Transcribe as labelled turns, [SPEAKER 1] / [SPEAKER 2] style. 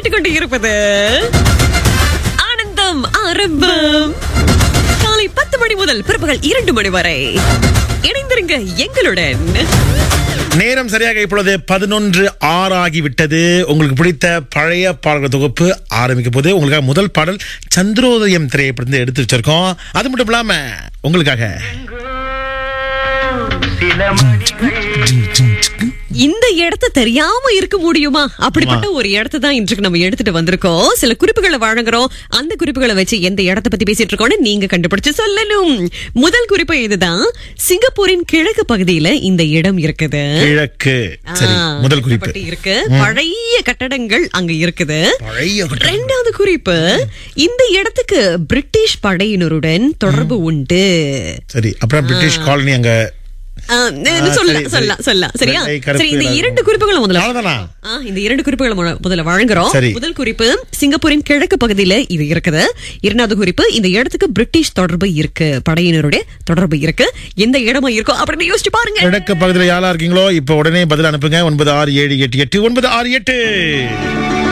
[SPEAKER 1] கேட்டுக்கொண்டு இருப்பது ஆனந்தம் ஆரம்பம் காலை பத்து மணி முதல் பிற்பகல் இரண்டு மணி வரை இணைந்திருங்க எங்களுடன்
[SPEAKER 2] நேரம் சரியாக இப்பொழுது பதினொன்று ஆறு ஆகிவிட்டது உங்களுக்கு பிடித்த பழைய பாடல்கள் தொகுப்பு ஆரம்பிக்க போது உங்களுக்காக முதல் பாடல் சந்திரோதயம் திரைப்படத்தை எடுத்து வச்சிருக்கோம் அது மட்டும் இல்லாம உங்களுக்காக
[SPEAKER 3] சில மணிகள்
[SPEAKER 1] இந்த இடத்த தெரியாம இருக்க முடியுமா அப்படிப்பட்ட ஒரு இடத்தை தான் இன்றைக்கு நம்ம எடுத்துட்டு வந்திருக்கோம் சில குறிப்புகளை வழங்குறோம் அந்த குறிப்புகளை வச்சு எந்த இடத்தை பத்தி பேசிட்டு இருக்கோம்னு நீங்க கண்டுபிடிச்சு சொல்லணும் முதல் குறிப்பு இதுதான் சிங்கப்பூரின் கிழக்கு பகுதியில இந்த இடம் இருக்குது
[SPEAKER 2] கிழக்கு சரி
[SPEAKER 1] ஆ,
[SPEAKER 2] முதல் குறிப்பு
[SPEAKER 1] கட்டப்பட்டு இருக்கு பழைய கட்டடங்கள் அங்க இருக்குது
[SPEAKER 2] பழைய கட்டடம்.
[SPEAKER 1] ரெண்டாவது குறிப்பு இந்த இடத்துக்கு பிரிட்டிஷ் படையினருடன் தொடர்பு உண்டு
[SPEAKER 2] சரி அப்புறம் பிரிட்டிஷ் காலனி அங்க
[SPEAKER 1] ஆ,
[SPEAKER 2] ஆ,
[SPEAKER 1] சொல்ல
[SPEAKER 2] சரி, சரி.
[SPEAKER 1] சொல்லலாம் சொல்லலாம் சரியா
[SPEAKER 2] வெள்ளை, கருப்பு
[SPEAKER 1] சரி இந்த
[SPEAKER 2] எல்லாம்
[SPEAKER 1] இரண்டு குறிப்புகளை முதல்ல
[SPEAKER 2] அவ்வளவுதானா
[SPEAKER 1] ஆ, இந்த இரண்டு குறிப்புகளை மு- முதல்ல வழங்குறோம்
[SPEAKER 2] சரி.
[SPEAKER 1] முதல் குறிப்பு சிங்கப்பூரின் கிழக்கு பகுதியில இது இருக்குது இரண்டாவது குறிப்பு இந்த இடத்துக்கு பிரிட்டிஷ் தொடர்பு இருக்கு படையினருடைய தொடர்பு இருக்கு எந்த இடமா இருக்கும் அப்படின்னு யோசிச்சு பாருங்க
[SPEAKER 2] கிழக்கு பகுதியில் யாரா இருக்கீங்களோ இப்ப உடனே பதில் அனுப்புங்க ஒன்பது ஆறு ஏழு எட்டு எட்டு ஒன்பது ஆறு எட்டு